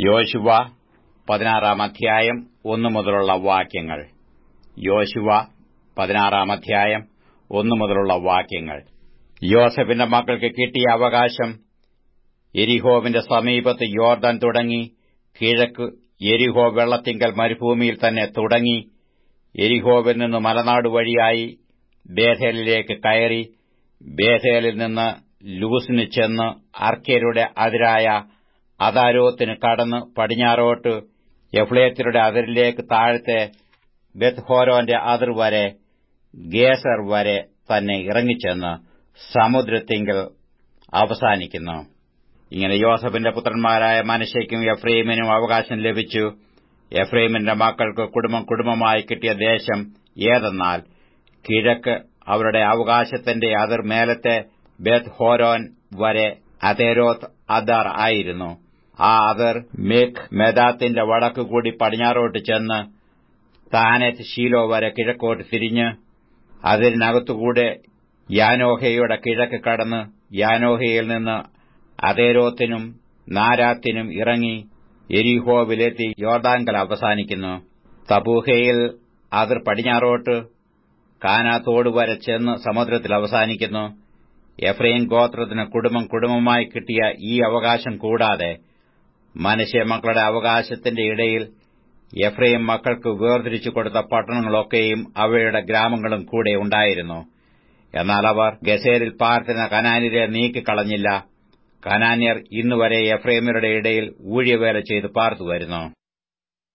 യോശുവ പതിനാറാം അധ്യായം ഒന്നു മുതലുള്ള വാക്യങ്ങൾ യോശുവ പതിനാറാം അധ്യായം ഒന്നു മുതലുള്ള വാക്യങ്ങൾ യോസഫിന്റെ മക്കൾക്ക് കിട്ടിയ അവകാശം എരിഹോവിന്റെ സമീപത്ത് യോർദാൻ തുടങ്ങി കിഴക്ക് എരിഹോ വെള്ളത്തിങ്കൽ മരുഭൂമിയിൽ തന്നെ തുടങ്ങി എരിഹോവിൽ നിന്ന് മലനാട് വഴിയായി ബേഥേലിലേക്ക് കയറി ബേഥേലിൽ നിന്ന് ലൂസിന് ചെന്ന് അർക്കേരുടെ അതിരായ അദാരോത്തിന് കടന്ന് പടിഞ്ഞാറോട്ട് എഫ്ലേത്യരുടെ അതിരിലേക്ക് താഴത്തെ ബെത്ഹോരോന്റെ അതിർ വരെ ഗേസർ വരെ തന്നെ ഇറങ്ങിച്ചെന്ന് സമുദ്രത്തിങ്കൽ അവസാനിക്കുന്നു ഇങ്ങനെ യോസഫിന്റെ പുത്രന്മാരായ മനശയ്ക്കും എഫ്രൈമിനും അവകാശം ലഭിച്ചു എഫ്രൈമിന്റെ മക്കൾക്ക് കുടുംബം കുടുംബമായി കിട്ടിയ ദേശം ഏതെന്നാൽ കിഴക്ക് അവരുടെ അവകാശത്തിന്റെ അതിർ മേലത്തെ ബെത് ഹോരോൻ വരെ അതേരോത്ത് അദാർ ആയിരുന്നു ആ അതിർ മേഘ് മെദാത്തിന്റെ വടക്കുകൂടി പടിഞ്ഞാറോട്ട് ചെന്ന് താനത്ത് ശീലോ വരെ കിഴക്കോട്ട് തിരിഞ്ഞ് അതിനകത്തുകൂടെ യാനോഹയുടെ കിഴക്ക് കടന്ന് യാനോഹയിൽ നിന്ന് അതേരോത്തിനും നാരാത്തിനും ഇറങ്ങി എരിഹോവിലെത്തി യോർദാങ്കൽ അവസാനിക്കുന്നു തബൂഹയിൽ അതിർ പടിഞ്ഞാറോട്ട് കാനാത്തോട് വരെ ചെന്ന് സമുദ്രത്തിൽ അവസാനിക്കുന്നു എഫ്രൈൻ ഗോത്രത്തിന് കുടുംബം കുടുംബമായി കിട്ടിയ ഈ അവകാശം കൂടാതെ മനുഷ്യ മക്കളുടെ അവകാശത്തിന്റെ ഇടയിൽ എഫ്രൈം മക്കൾക്ക് വേർതിരിച്ചു കൊടുത്ത പട്ടണങ്ങളൊക്കെയും അവയുടെ ഗ്രാമങ്ങളും കൂടെ ഉണ്ടായിരുന്നു എന്നാൽ അവർ ഗസേരിൽ പാർത്തിന കനാനിരെ നീക്കിക്കളഞ്ഞില്ല കനാന്യർ ഇന്നുവരെ എഫ്രൈമരുടെ ഇടയിൽ ഊഴിയവേല ചെയ്ത് പാർത്തുവരുന്നു